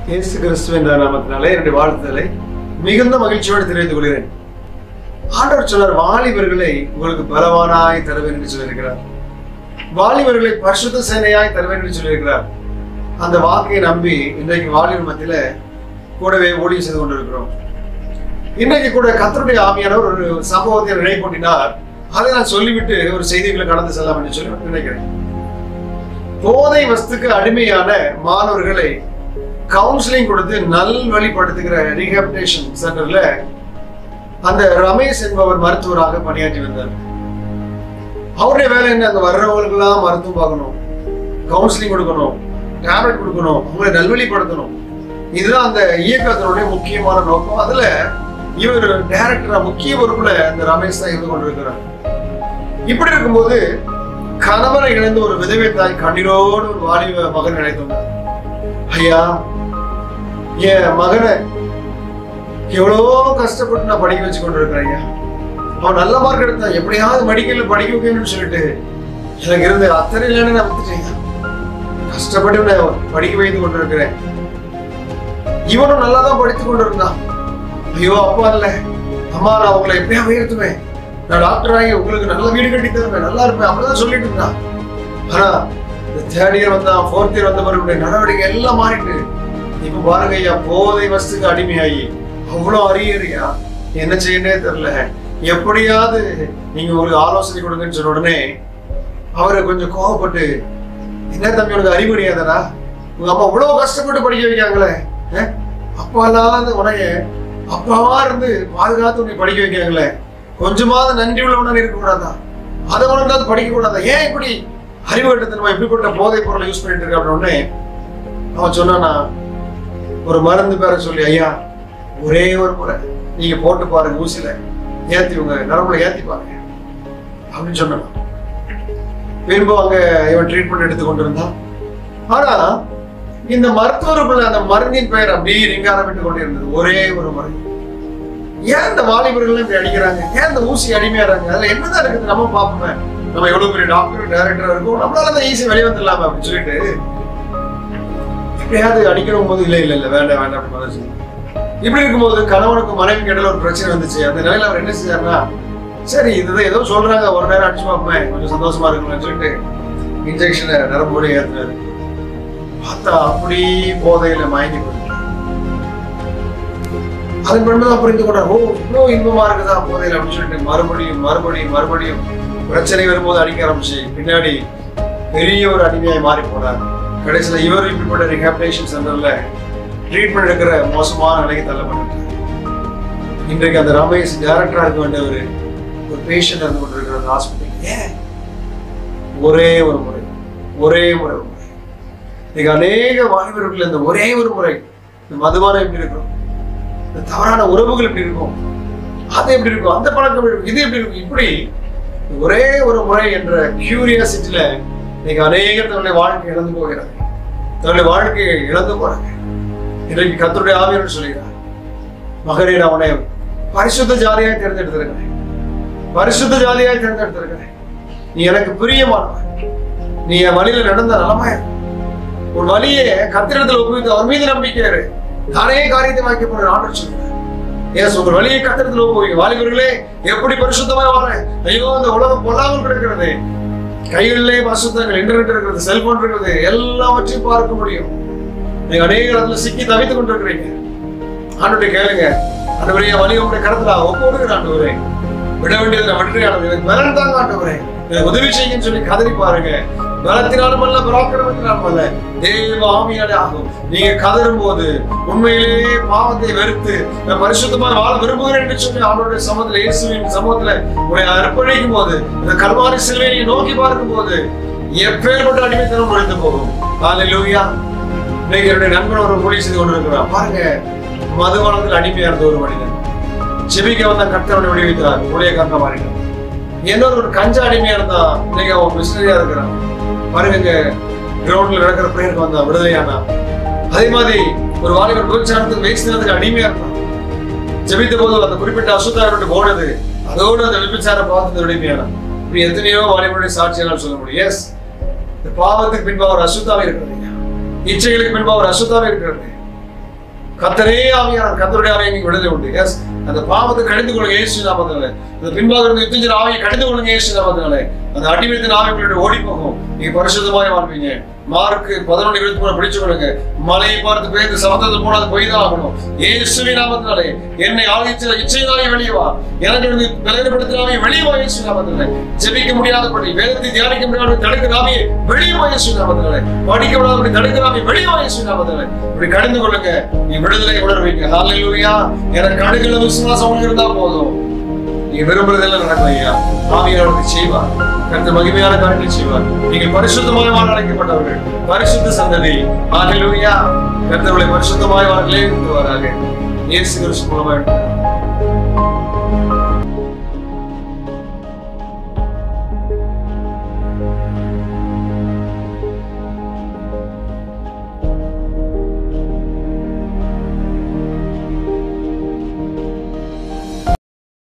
இயேசு கிறிஸ்துவின் நாமத்தினாலே என்னுடைய வாழ்த்துதலை மிகுந்த மகிழ்ச்சியோடு தெரிவித்துக் கொள்கிறேன் ஆண்டவர் சொன்னார் வாலிபர்களை உங்களுக்கு பலவானாய் தருவேன் என்று சொல்லியிருக்கிறார் வாலிபர்களை பரிசுத்த சேனையாய் தருவேன் என்று சொல்லியிருக்கிறார் அந்த வாக்கை நம்பி இன்றைக்கு வாலிபர் மத்தியில கூடவே ஊழியம் செய்து கொண்டிருக்கிறோம் இன்றைக்கு கூட கத்தருடைய ஆவியானவர் ஒரு சம்பவத்தை நினைப்பூட்டினார் அதை நான் சொல்லிவிட்டு ஒரு செய்திகளை கடந்து செல்லலாம் என்று சொல்லி நினைக்கிறேன் போதை வஸ்துக்கு அடிமையான மாணவர்களை கவுன்சிலிங் கொடுத்து நல்வழிப்படுத்துகிற ரீஹாபிடேஷன் சென்டர்ல அந்த ரமேஷ் என்பவர் மருத்துவராக பணியாற்றி வந்தார் அவருடைய வேலை என்ன அங்க வர்றவங்களுக்கெல்லாம் மருத்துவம் பார்க்கணும் கவுன்சிலிங் கொடுக்கணும் டேப்லெட் கொடுக்கணும் அவங்களை நல்வழிப்படுத்தணும் இதுதான் அந்த இயக்கத்தினுடைய முக்கியமான நோக்கம் அதுல இவர் டைரக்டரா முக்கிய பொறுப்புல அந்த ரமேஷ் தான் இருந்து கொண்டிருக்கிறார் இப்படி இருக்கும்போது கணவரை இழந்த ஒரு விதவை தாய் கண்ணீரோடு ஒரு வாலிப மகன் நினைத்துள்ளார் ஐயா என் மகனை எவ்வளோ கஷ்டப்பட்டு நான் படிக்க வச்சு கொண்டு இருக்கிறேன் ஐயா அவன் நல்ல மார்க் எடுத்தான் எப்படியாவது மெடிக்கல்ல படிக்க வைக்கணும்னு சொல்லிட்டு எனக்கு இருந்த அத்தனை இல்லைன்னு நான் விட்டுட்டேன் கஷ்டப்பட்டு நான் படிக்க வைத்து கொண்டு இருக்கிறேன் இவனும் நல்லா தான் படித்து கொண்டு இருந்தான் ஐயோ அப்பா இல்ல அம்மா நான் உங்களை எப்படியா உயர்த்துவேன் நான் டாக்டர் ஆகி உங்களுக்கு நல்ல வீடு கட்டி தருவேன் நல்லா இருப்பேன் அப்படிதான் சொல்லிட்டு இருந்தான் ஆனா இந்த தேர்ட் இயர் வந்தான் ஃபோர்த் இயர் வந்த பிறகு நடவடிக்கை எல்லாம் மாறிட்டு இப்ப பாருங்க ஐயா போதை வஸ்துக்கு அடிமையாகி அவ்வளோ அரியறியா என்ன செய்யனே தெரியல எப்படியாவது நீங்க உங்களுக்கு ஆலோசனை கொடுங்கன்னு சொன்ன உடனே அவரு கொஞ்சம் கோவப்பட்டு என்ன தம்பி உனக்கு அறிவு கிடையாதடா உங்க அம்மா இவ்வளவு கஷ்டப்பட்டு படிக்க வைக்காங்களே அஹ்? அப்பா இல்லாத உனைய அப்பாவா இருந்து பாதுகாத்து உன்னை படிக்க வைக்காங்களே கொஞ்சமாவது நன்றி உள்ளவனா இருக்க கூடாதா அதை உனக்காவது படிக்க கூடாதா ஏன் இப்படி அறிவு கட்டத்தனமா இப்படிப்பட்ட போதைப் பொருளை யூஸ் பண்ணிட்டு இருக்க அப்படின்னு உடனே அவன் சொன்னானா ஒரு மருந்து பேர சொல்லி ஐயா ஒரே ஒரு முறை நீங்க போட்டு பாருங்க ஊசியில ஏத்தி உங்க நரம்புல ஏத்தி பாருங்க அப்படின்னு சொன்னான் பின்பு அங்க இவன் ட்ரீட்மெண்ட் எடுத்து கொண்டிருந்தான் ஆனா இந்த மருத்துவருக்குள்ள அந்த மருந்தின் பெயர் அப்படியே ரிங்காரமிட்டு கொண்டிருந்தது ஒரே ஒரு மருந்து ஏன் இந்த வாலிபர்கள் இப்படி அடிக்கிறாங்க ஏன் இந்த ஊசி அடிமையாறாங்க அதுல என்னதான் இருக்குது நம்ம பார்ப்போமே நம்ம எவ்வளவு பெரிய டாக்டர் டைரக்டர் இருக்கும் நம்மளால தான் ஈஸி வெளியே வந்துடலாமே அப்படின்னு சொல்லிட்டு எப்படியாவது அடிக்கணும் போது இல்ல இல்ல இல்ல வேண்டாம் வேண்டாம் அப்படின்னு பதில் சொன்னாங்க. இப்படி இருக்கும்போது கணவனுக்கு மனைவி இடையில ஒரு பிரச்சனை வந்துச்சு அந்த நிலையில அவர் என்ன செஞ்சாருன்னா சரி இதுதான் ஏதோ சொல்றாங்க ஒரு நேரம் அடிச்சு பார்ப்போமே கொஞ்சம் சந்தோஷமா இருக்கும்னு சொல்லிட்டு இன்ஜெக்ஷனை நரம்போட ஏத்துனாரு பார்த்தா அப்படி போதையில மயங்கி போயிட்டார் அதன் பின்புதான் புரிந்து கொண்டார் ஓ இவ்வளவு இன்பமா இருக்குதா போதையில அப்படின்னு சொல்லிட்டு மறுபடியும் மறுபடியும் மறுபடியும் பிரச்சனை வரும்போது அடிக்க ஆரம்பிச்சு பின்னாடி பெரிய ஒரு அடிமையாய் மாறி போனார் கடைசியில இவர் இப்படிப்பட்ட ரிஹாபிலேஷன் சென்டர்ல ட்ரீட்மெண்ட் எடுக்கிற மோசமான நிலைக்கு தள்ளப்பட்டார் இன்றைக்கு அந்த ரமேஷ் டைரக்டரா இருக்க வேண்டியவர் ஒரு பேஷண்ட் இருந்து கொண்டிருக்கிற அந்த ஹாஸ்பிட்டல் ஏன் ஒரே ஒரு முறை ஒரே முறை ஒரு முறை இன்னைக்கு அநேக வாலிபர்கள் இந்த ஒரே ஒரு முறை இந்த மதுபானம் எப்படி இருக்கும் இந்த தவறான உறவுகள் எப்படி இருக்கும் அது எப்படி இருக்கும் அந்த பழக்கம் எப்படி இருக்கும் இது எப்படி இருக்கும் இப்படி ஒரே ஒரு முறை என்ற கியூரியாசிட்டியில இன்னைக்கு அநேகர் தன்னுடைய வாழ்க்கை இழந்து போகிறாங்க தன்னுடைய வாழ்க்கையை இழந்து போறாங்க இன்றைக்கு கத்தருடைய ஆவியர் சொல்கிறார் மகனே நான் உன்னை பரிசுத்த ஜாதியாய் தேர்ந்தெடுத்திருக்கிறேன் பரிசுத்த ஜாதியாய் தேர்ந்தெடுத்திருக்கிறேன் நீ எனக்கு பிரியமானவன் நீ என் வழியில நடந்த நலமா இரு. உன் வழியை கத்திரத்தில் ஒப்புவித்து அவர் மீது நம்பிக்கை இரு. நானே காரியத்தை வாய்க்க போறேன் ஆர்டர் சொல்றேன் ஏன் உங்கள் வழியை கத்திரத்தில் ஒப்புவிங்க வாலிபர்களே எப்படி பரிசுத்தமாய் வாழ ஐயோ இந்த உலகம் பொல்லாமல் கிடக்கிறது கைகளிலே பரிசுத்தங்கள் இன்டர்நெட் இருக்கிறது செல்போன் இருக்கிறது எல்லாவற்றையும் பார்க்க முடியும் நீங்க அநேக இடத்துல சிக்கி தவித்துக் கொண்டிருக்கிறீங்க ஆண்டுடைய கேளுங்க ஆண்டவரே என் வழி உங்களுடைய கருத்துல ஒப்போடுகிற ஆண்டவரே விட வேண்டியது நான் வெற்றியானது எனக்கு பலன் தாங்க ஆண்டவரே எனக்கு உதவி செய்யுங்கன்னு சொல்லி கதறி பாருங்க பலத்தினாலும் அல்ல பராக்கிரமத்தினாலும் அல்ல தேவ ஆவியாலே ஆகும் நீங்க கதறும் போது உண்மையிலேயே பாவத்தை வெறுத்து நான் பரிசுத்தமா வாழ விரும்புகிறேன் என்று சொல்லி அவருடைய சமூகத்துல இயேசுவின் சமூகத்துல உங்களை அர்ப்பணிக்கும் போது இந்த கல்வாரி சிலுவையை நீங்க நோக்கி பார்க்கும் போது எப்பேற்பட்ட அடிமைத்தனம் முடிந்து போகும் ஹalleluya இன்னைக்கு என்னுடைய நண்பன் ஒரு மொழி செய்து கொண்டிருக்கிறான் பாருங்க மதுபானத்தில் அடிமையா இருந்த ஒரு மனிதன் செபிக்க வந்த கர்த்தவனை விடுவித்தார் ஊழியக்காரனா மாறினான் இன்னொரு ஒரு கஞ்சா அடிமையா இருந்தா இன்னைக்கு அவன் மிஷினரியா இருக்கிறான் பாருங்க கிரவுண்ட்ல நடக்கிற பிரேயருக்கு வந்தான் விடுதலையானா அதே மாதிரி ஒரு வாலிபர் விபச்சாரத்துக்கு வேசினதுக்கு அடிமையா இருந்தான் ஜெபித்த போது அந்த குறிப்பிட்ட அசுத்தாரோட போனது அதோடு அந்த விபச்சார பாவத்தை அடிமையான இப்படி எத்தனையோ வாலிபருடைய சாட்சியால் சொல்ல முடியும் எஸ் இந்த பாவத்துக்கு பின்பாக ஒரு அசுத்தாவே இருக்கிறது இச்சைகளுக்கு பின்பாக ஒரு அசுத்தாவே இருக்கிறது கத்தரே ஆவியார் கத்தருடைய ஆவியை நீங்க விடுதலை உண்டு எஸ் அந்த பாவத்தை கடிந்து கொள்ளுங்க இயேசு நாமத்தினாலே அந்த பின்பாக இருந்த யுத்தஞ்சர் ஆவியை கடிந்து கொள்ளுங்க இயேசு நாமத்தினாலே அந்த அடிமைத்தின் ஆவி உங்களுடைய ஓடி போகும் நீங்க பரிசுத்தமாய் வாழ்வீங்க மார்க்கு பதினொன்று இருபத்தி மூணு பிடிச்சு கொள்ளுங்க மலையை பார்த்து பேருந்து சமத்தத்தில் போனாது போய் தான் ஆகணும் இயேசுவி நாமத்தினாலே என்னை ஆகிச்ச இச்சையினாலே வெளியே வா எனக்கு இருந்து பலவீனப்படுத்தினாவே வெளியே வா இயேசு நாமத்தினாலே ஜெபிக்க முடியாதபடி வேதத்தை தியானிக்க முடியாத தடுக்கிறாமே வெளியே வா இயேசு நாமத்தினாலே படிக்க முடியாதபடி தடுக்கிறாமே வெளியே வா இயேசு நாமத்தினாலே இப்படி கடந்து கொள்ளுங்க நீ விடுதலை உணர்வீங்க ஹalleluya எனக்கு கடுகள விசுவாசம் உங்களுக்கு இருந்தா போதும் நீ விரும்புறதெல்லாம் நடக்கும் ஐயா ஆவியானவருக்கு செய்வார் கருத்து மகிமையான காரியங்களை செய்வார் நீங்கள் பரிசுத்தமாய் வாழ அழைக்கப்பட்டவர்கள் பரிசுத்த சந்ததி ஹalleluya கர்த்தர்களை பரிசுத்தமாய் வாழலே இருந்துவாராக இயேசு கிறிஸ்து மூலமாக